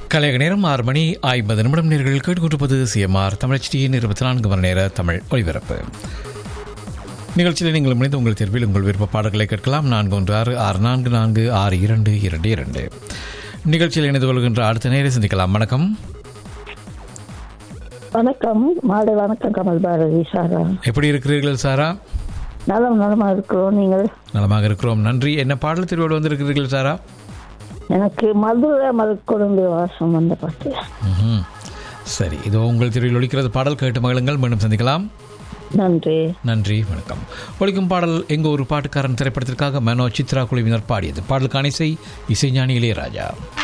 கலையக நேரம் ஆறு மணி ஐம்பது நிமிடம் நேர்கள் கேட்டுக்கொண்டிருப்பது சிஎம்ஆர் தமிழச்சியின் இருபத்தி நான்கு மணி நேர தமிழ் ஒலிபரப்பு நிகழ்ச்சியில் நீங்கள் இணைந்து உங்கள் தேர்வில் உங்கள் விருப்ப பாடல்களை கேட்கலாம் நான்கு ஒன்று ஆறு ஆறு நான்கு நான்கு ஆறு இரண்டு இரண்டு இரண்டு நிகழ்ச்சியில் இணைந்து கொள்கின்ற அடுத்த நேரை சந்திக்கலாம் வணக்கம் வணக்கம் மாலை வணக்கம் கமல் பாரதி சாரா எப்படி இருக்கிறீர்கள் சாரா நலம் நலமா இருக்கிறோம் நீங்கள் நலமாக இருக்கிறோம் நன்றி என்ன பாடல் திருவோடு வந்திருக்கிறீர்கள் சாரா எனக்கு மதுரை மதுக்கொழுந்து வாசம் வந்த பாட்டு ம்ஹும். சரி இதோ உங்கள் திருவில் ஒழிக்கிறது பாடல் கேட்டு மகளுங்கள் மீண்டும் சந்திக்கலாம் நன்றி நன்றி வணக்கம் ஒழிக்கும் பாடல் எங்க ஒரு பாட்டுக்காரன் திரைப்படத்திற்காக மனோ சித்ரா குழுவினர் பாடியது பாடலுக்கான இசை இசைஞானி இளையராஜா